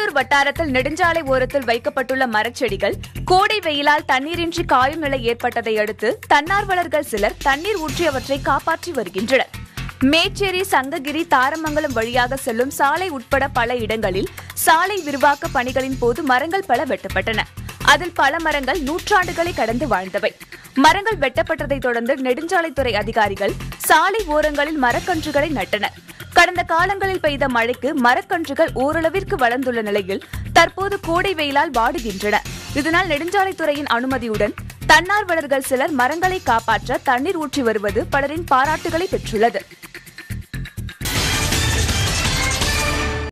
திருப்பத்தூர் வட்டாரத்தில் நெடுஞ்சாலை ஓரத்தில் வைக்கப்பட்டுள்ள மரச்செடிகள் கோடை வெயிலால் தண்ணீரின்றி காயும் நிலை ஏற்பட்டதை அடுத்து தன்னார்வலர்கள் சிலர் தண்ணீர் ஊற்றி அவற்றை காப்பாற்றி வருகின்றனர் மேச்சேரி சங்ககிரி தாரமங்கலம் வழியாக செல்லும் சாலை உட்பட பல இடங்களில் சாலை விரிவாக்க பணிகளின் போது மரங்கள் பல வெட்டப்பட்டன அதில் பல மரங்கள் நூற்றாண்டுகளை கடந்து வாழ்ந்தவை மரங்கள் வெட்டப்பட்டதைத் தொடர்ந்து நெடுஞ்சாலைத்துறை அதிகாரிகள் சாலை ஓரங்களில் மரக்கன்றுகளை நட்டனர் கடந்த காலங்களில் பெய்த மழைக்கு மரக்கன்றுகள் ஓரளவிற்கு வளர்ந்துள்ள நிலையில் தற்போது கோடை வெயிலால் வாடுகின்றன இதனால் நெடுஞ்சாலைத்துறையின் அனுமதியுடன் தன்னார்வலர்கள் சிலர் மரங்களை காப்பாற்ற தண்ணீர் ஊற்றி வருவது பலரின் பாராட்டுகளை பெற்றுள்ளது